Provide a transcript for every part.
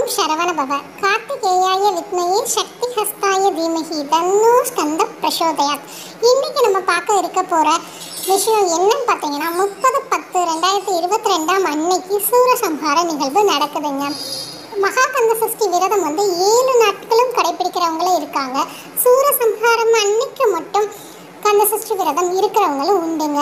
ஓம் சரவண பவ கார்த்திகேயாய வித்மயே சக்தி ஹஸ்தாய தீமகி தன்னோ ஸ்கந்த பிரசோதயாத் இன்னைக்கு நம்ம பார்க்க இருக்க போற விஷயம் என்னன்னு பார்த்தீங்கன்னா முப்பது பத்து ரெண்டாயிரத்தி இருபத்தி ரெண்டாம் அன்னைக்கு சூரசம்ஹார நிகழ்வு நடக்குதுங்க மகாகந்த சஷ்டி விரதம் வந்து ஏழு நாட்களும் கடைபிடிக்கிறவங்களும் இருக்காங்க சூரசம்ஹாரம் அன்னைக்கு மட்டும் கந்த சஷ்டி விரதம் இருக்கிறவங்களும் உண்டுங்க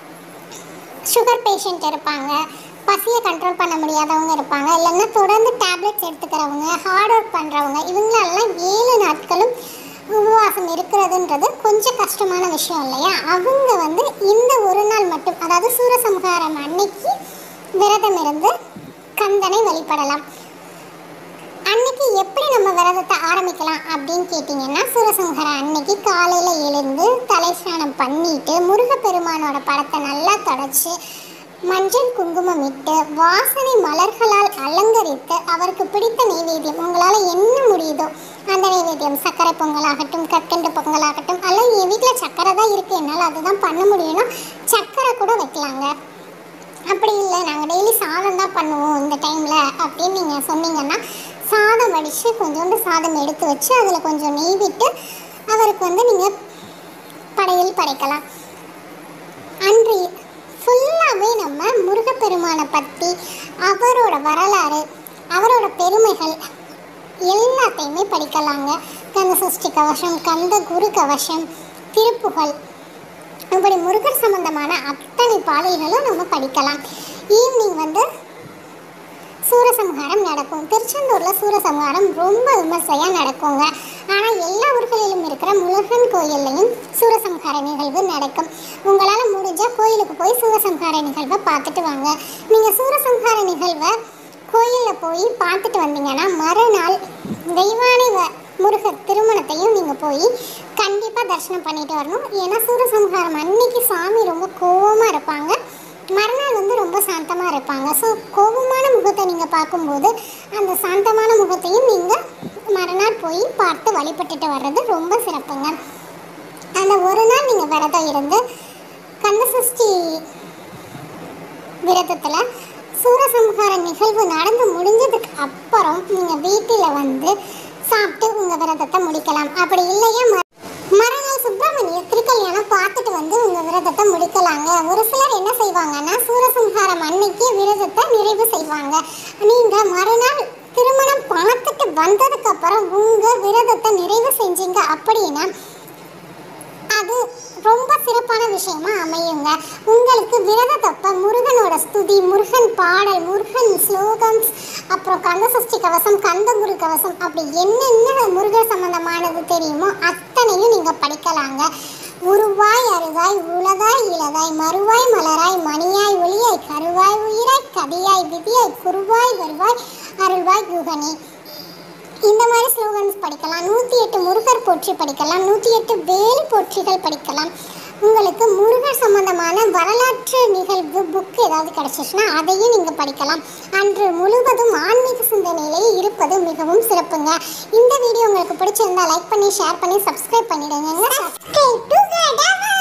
சுகர் பேஷண்ட் இருப்பாங்க பசியை கண்ட்ரோல் பண்ண முடியாதவங்க இருப்பாங்க இல்லைன்னா தொடர்ந்து டேப்லெட்ஸ் எடுத்துக்கிறவங்க ஹார்ட் ஒர்க் பண்ணுறவங்க இவங்களெல்லாம் ஏழு நாட்களும் உபவாசம் இருக்கிறதுன்றது கொஞ்சம் கஷ்டமான விஷயம் இல்லையா அவங்க வந்து இந்த ஒரு நாள் மட்டும் அதாவது சூரசம்ஹாரம் அன்னைக்கு விரதம் இருந்து கந்தனை வழிபடலாம் அன்னைக்கு எப்படி நம்ம விரதத்தை ஆரம்பிக்கலாம் அப்படின்னு கேட்டிங்கன்னா சூரசம்ஹார அன்னைக்கு காலையில் எழுந்து தலை ஸ்நானம் பண்ணிட்டு முருகப்பெருமானோட படத்தை நல்லா தொடச்சி மஞ்சள் குங்குமம் இட்டு வாசனை மலர்களால் அலங்கரித்து அவருக்கு பிடித்த நைவேத்தியம் உங்களால் என்ன முடியுதோ அந்த நைவேத்தியம் சர்க்கரை பொங்கலாகட்டும் கற்கண்டு பொங்கலாகட்டும் அல்லது என் வீட்டில் சர்க்கரை தான் இருக்குது என்னால் அதுதான் பண்ண முடியும்னா சர்க்கரை கூட வைக்கலாங்க அப்படி இல்லை நாங்கள் டெய்லி சாதம் தான் பண்ணுவோம் இந்த டைமில் அப்படின்னு நீங்கள் சொன்னீங்கன்னா சாதம் வடித்து கொஞ்சோண்டு சாதம் எடுத்து வச்சு அதில் கொஞ்சம் நெய் விட்டு அவருக்கு வந்து நீங்கள் படையல் படைக்கலாம் அன்று ஃபுல்லாகவே நம்ம முருகப்பெருமானை பற்றி அவரோட வரலாறு அவரோட பெருமைகள் எல்லாத்தையுமே படிக்கலாங்க கந்த சஷ்டி கவசம் கந்த குரு கவசம் திருப்புகழ் இப்படி முருகர் சம்பந்தமான அத்தனை பாடல்களும் நம்ம படிக்கலாம் ஈவினிங் வந்து சூரசம்ஹாரம் நடக்கும் திருச்செந்தூரில் சூரசம்ஹாரம் ரொம்ப விமர்சையாக நடக்குங்க ஆனால் எல்லா ஊர்களிலும் இருக்கிற முருகன் கோயில்லையும் சூரசம்ஹார நிகழ்வு நடக்கும் உங்களால் முடிஞ்சால் கோயிலுக்கு போய் சூரசம்ஹார நிகழ்வை பார்த்துட்டு வாங்க நீங்கள் சூரசம்ஹார நிகழ்வை கோயிலில் போய் பார்த்துட்டு வந்தீங்கன்னா மறுநாள் தெய்வானை வ முருகர் திருமணத்தையும் நீங்கள் போய் கண்டிப்பாக தரிசனம் பண்ணிட்டு வரணும் ஏன்னா சூரசம்ஹாரம் அன்னைக்கு சாமி ரொம்ப கோவமாக இருப்பாங்க மறுநாள் வந்து ரொம்ப சாந்தமாக இருப்பாங்க ஸோ கோபமான முகத்தை நீங்கள் பார்க்கும்போது அந்த சாந்தமான முகத்தையும் நீங்கள் மறுநாள் போய் பார்த்து வழிபட்டுட்டு வர்றது ரொம்ப சிறப்புங்க அந்த ஒரு நாள் நீங்கள் விரதம் இருந்து கந்தசஷ்டி விரதத்தில் சூரசம்ஹார நிகழ்வு நடந்து முடிஞ்சதுக்கு அப்புறம் நீங்கள் வீட்டில் வந்து சாப்பிட்டு உங்கள் விரதத்தை முடிக்கலாம் அப்படி இல்லையா ம- மறுநாள் சுப்பிரமணிய திருக்கல்யாணம் பார்த்துட்டு வந்து உங்கள் விரதத்தை முடிக்கலாங்க ஒரு சிலர் என்ன செய்வாங்கன்னா சூரசம்ஹாரம் அன்னைக்கு விரதத்தை நிறைவு செய்வாங்க நீங்கள் மறுநாள் திருமணம் பார்த்துட்டு வந்ததுக்கு அப்புறம் உங்கள் விரதத்தை நிறைவு செஞ்சீங்க அப்படின்னா அது ரொம்ப சிறப்பான விஷயமா அமையுங்க உங்களுக்கு விரதத்தப்ப முருகனோட ஸ்துதி முருகன் பாடல் முருகன் ஸ்லோகம்ஸ் அப்புறம் கந்தசஷ்டி கவசம் கந்தகுரு கவசம் அப்படி என்னென்ன முருகர் சம்பந்தமானது தெரியுமோ அத்தனையும் நீங்கள் படிக்கலாங்க உருவாய் அருகாய் உளதாய் இளதாய் மறுவாய் மலராய் மணியாய் ஒளியாய் கருவாய் உயிராய் கதியாய் விதியாய் குருவாய் வருவாய் அருள்வாய் யுகனே இந்த மாதிரி ஸ்லோகன்ஸ் படிக்கலாம் நூற்றி எட்டு முருகர் போற்றி படிக்கலாம் நூற்றி எட்டு வேல் போற்றிகள் படிக்கலாம் உங்களுக்கு முருகர் சம்பந்தமான வரலாற்று நிகழ்வு புக் ஏதாவது கிடைச்சிச்சுன்னா அதையும் நீங்கள் படிக்கலாம் அன்று முழுவதும் ஆன்மீக சிந்தனையிலேயே இருப்பது மிகவும் சிறப்புங்க இந்த வீடியோ உங்களுக்கு பிடிச்சிருந்தா லைக் பண்ணி ஷேர் பண்ணி சப்ஸ்கிரைப் பண்ணிடுங்க Subscribe to Gadava.